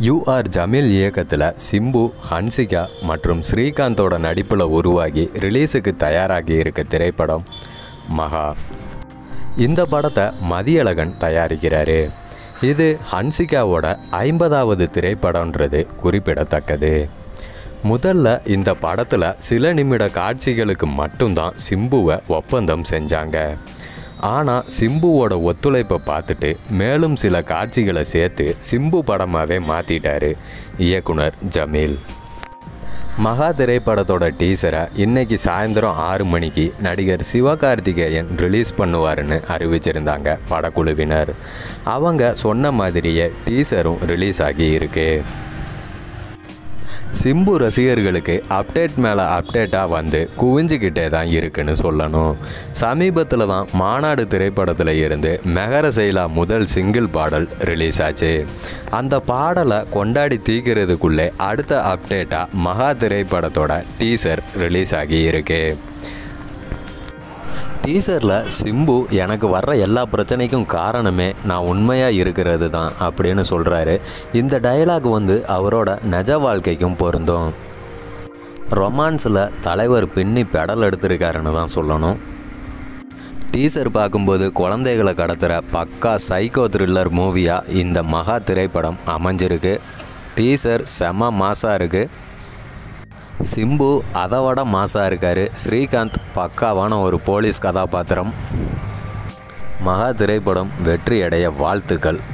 you are Jameel இயக்கத்தில் சிம்பு ஹன்சிகா மற்றும் ஸ்ரீகாந்தோட நடிப்பில் உருவாகி ரிலீஸுக்கு தயாராகி இருக்க திரைப்படம் மகா இந்த படத்தை மதியழகன் தயாரிக்கிறாரு இது ஹன்சிகாவோட ஐம்பதாவது திரைப்படம்ன்றது குறிப்பிடத்தக்கது முதல்ல இந்த படத்தில் சில நிமிட காட்சிகளுக்கு மட்டும்தான் சிம்புவை ஒப்பந்தம் செஞ்சாங்க ஆனால் சிம்புவோட ஒத்துழைப்பை பார்த்துட்டு மேலும் சில காட்சிகளை சேர்த்து சிம்பு படமாகவே மாற்றிட்டாரு இயக்குனர் ஜமீல் மகா திரைப்படத்தோட டீசரை இன்னைக்கு சாயந்தரம் ஆறு மணிக்கு நடிகர் சிவகார்த்திகேயன் ரிலீஸ் பண்ணுவாருன்னு அறிவிச்சிருந்தாங்க படக்குழுவினர் அவங்க சொன்ன மாதிரியே டீசரும் ரிலீஸ் ஆகி இருக்கு சிம்பு ரசிகர்களுக்கு அப்டேட் மேலே அப்டேட்டாக வந்து குவிஞ்சிக்கிட்டே தான் இருக்குன்னு சொல்லணும் சமீபத்தில் தான் மாநாடு திரைப்படத்தில் இருந்து மெகர செயலா முதல் சிங்கிள் பாடல் ரிலீஸ் ஆச்சு அந்த பாடலை கொண்டாடி தீக்கிறதுக்குள்ளே அடுத்த அப்டேட்டாக மகா திரைப்படத்தோட டீசர் ரிலீஸ் ஆகி இருக்கு டீசரில் சிம்பு எனக்கு வர்ற எல்லா பிரச்சனைக்கும் காரணமே நான் உண்மையாக இருக்கிறது தான் அப்படின்னு சொல்கிறாரு இந்த டயலாக் வந்து அவரோட நிஜ வாழ்க்கைக்கும் பொருந்தும் ரொமான்ஸில் தலைவர் பின்னி பெடல் எடுத்திருக்காருன்னு தான் சொல்லணும் டீசர் பார்க்கும்போது குழந்தைகளை கடத்துகிற பக்கா சைக்கோ த்ரில்லர் மூவியாக இந்த மகா திரைப்படம் அமைஞ்சிருக்கு டீசர் செம மாசாக இருக்குது சிம்பு அதை விட மாசாக இருக்கார் ஸ்ரீகாந்த் பக்காவான ஒரு போலீஸ் கதாபாத்திரம் மகா திரைப்படம் வெற்றி அடைய வாழ்த்துக்கள்